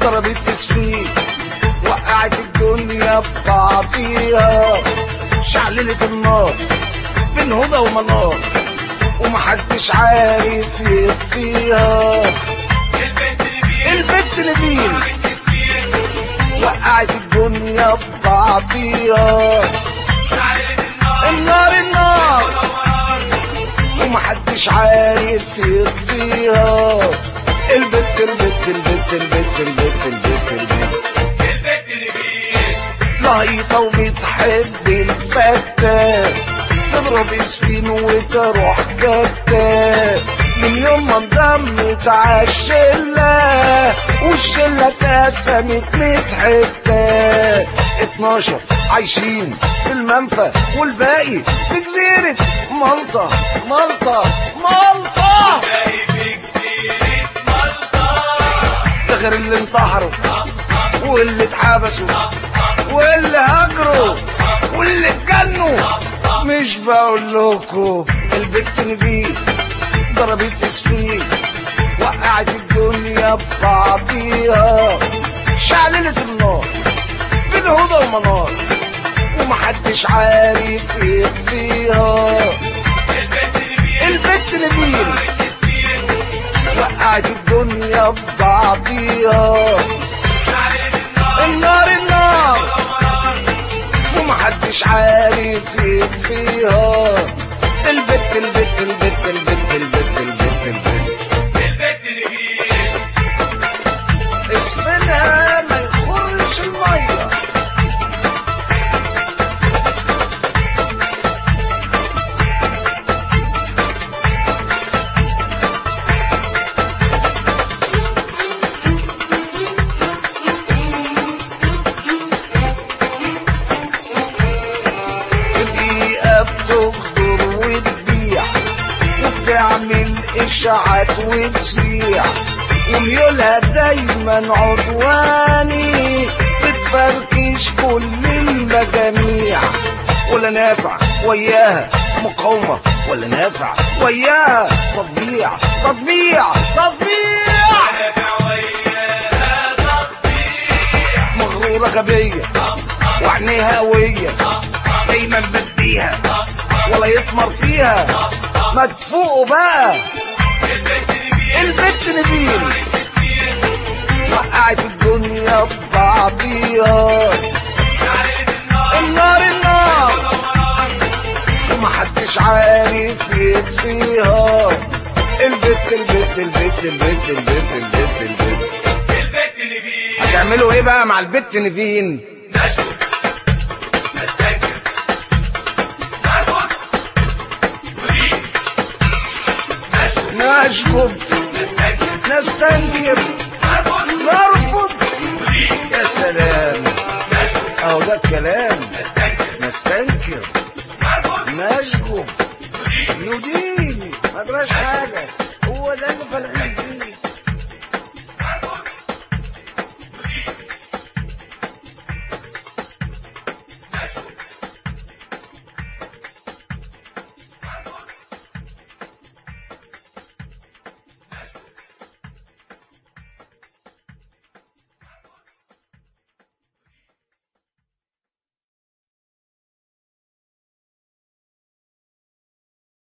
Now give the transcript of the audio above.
ضربت تسفيك وقعت الدنيا ببعضيها شعللت النار بين هدى ومنار ومحدش عارف يطفيها البت نبيل وقعت الدنيا ببعضيها النار النار ومحدش عارف يطفيها البت البت البت البت البت البت البت لهيطة وبتحب الفتة تضرب اسفين وتروح جتة من يوم ما انضمت عالشلة والشلة اتقسمت ميت حتة اتناشر عايشين في المنفى والباقي في جزيرة مالطا مالطا مالطا ده غير اللي انتحروا واللي اتحبسوا واللي هاجروا واللي اتجنوا مش بقول لكم البت نبيل ضربت اسفين وقعت الدنيا ببعضيها شعللت النار بالهدى ومنار ومحدش عارف يطفيها البت نبيل وقعت الدنيا ببعضيها النار النار ومحدش عارف يطفيها البت البت البت البت البت البت البت اسمنا ما يخرش الميه دقيقة بتخضر وتبيع وبتعمل إشاعات وتسيع وميولها دايما عدواني بتفركش كل المجاميع ولا نافع وياها مقاومة ولا نافع وياها تطبيع تطبيع تطبيع مغرورة غبية وعينيها قوية دايما بديها ولا يطمر فيها ما تفوقوا بقى البت نبيل وقعت الدنيا ببعضيها النار النار ومحدش عارف يطفيها البت البت البت البت البت البت البت هتعملوا ايه بقى مع البت نيفين نشكب نستنكر نرفض يا سلام اهو ده الكلام